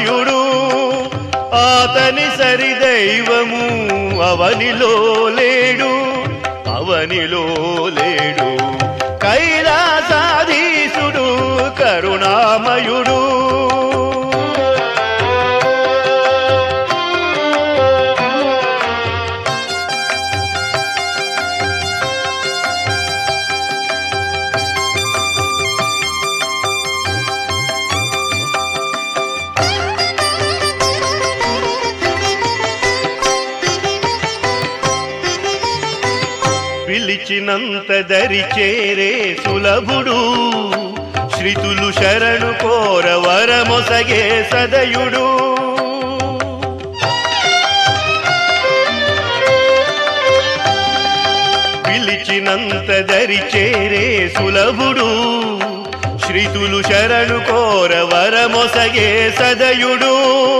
కరుణామయుడు ఆతని సరి దైవము అవనిలో లేడు అవనిలో లేడు కైలాసాధీశుడు కరుణామయుడు పిలిచినంత దరి చేరే సులభుడు శ్రీతులు శరణు కోర వరమొసగే సదయుడు పిలిచినంత దరి చేరే సులభుడు శ్రీతులు శరణు కోర వరమొసగే సదయుడు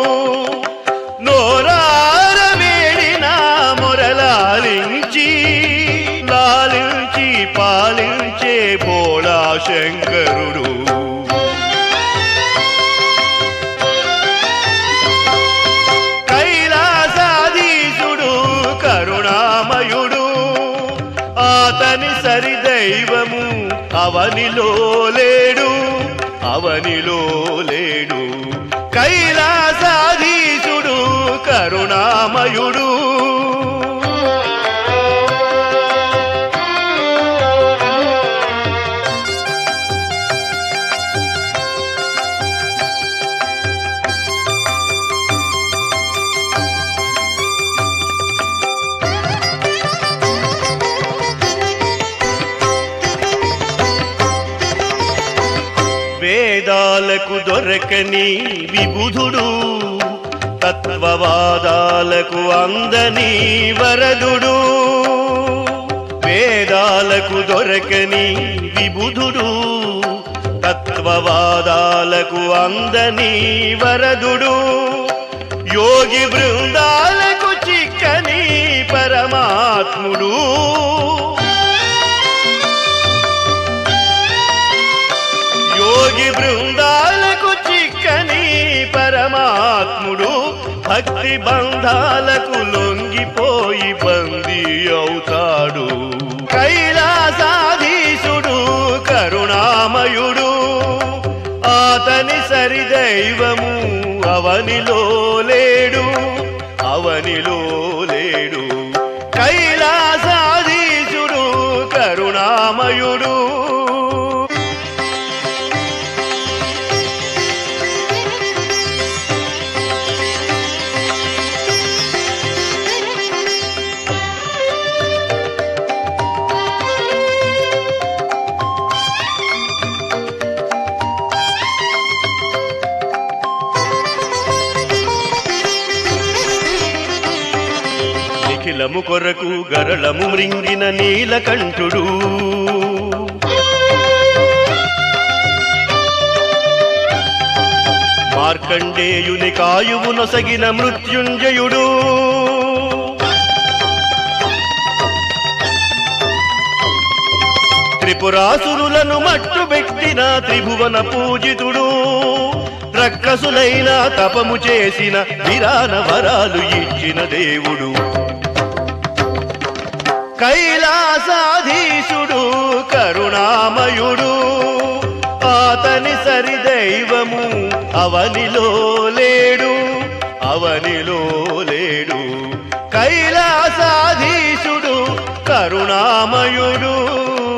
నోరార వేడిన మొరలాలించి లాలించి పాలించే బోళా శంకరుడు కైలాసాధీశుడు కరుణామయుడు ఆతని సరి దైవము అవనిలో లేడు అవనిలో లేడు కైలాసాధీశుడు కరుణామయుడు వేదాలకు దొరకని విబుధుడు తత్వవాదాలకు అందని వరదుడు వేదాలకు దొరకని విబుధుడు తత్వవాదాలకు అందని వరదుడు యోగి బృందాలకు చిక్కని పరమాత్ముడు యోగి బృందాలకు చిక్కని పరమాత్ముడు భక్తి బంధాలకు లొంగిపోయి బందీ అవుతాడు కైలాసాధీశుడు కరుణామయుడు ఆతని సరి దైవము అవనిలో లేడు అవనిలో లేడు కైలాసాధీశుడు కరుణామయుడు నిఖిలము కొరకు గరళము మృంగిన నీలకంఠుడు మార్కండేయుని కాయువు నొసగిన మృత్యుంజయుడు త్రిపురాసురులను మట్టుబెట్టిన త్రిభువన పూజితుడు రక్కసులైన తపము చేసిన విరాన వరాలు ఇచ్చిన దేవుడు కైలాసాధీశుడు కరుణామయుడు ఆతని సరి దైవము అవనిలో లేడు అవనిలో లేడు కైలాసాధీశుడు కరుణామయుడు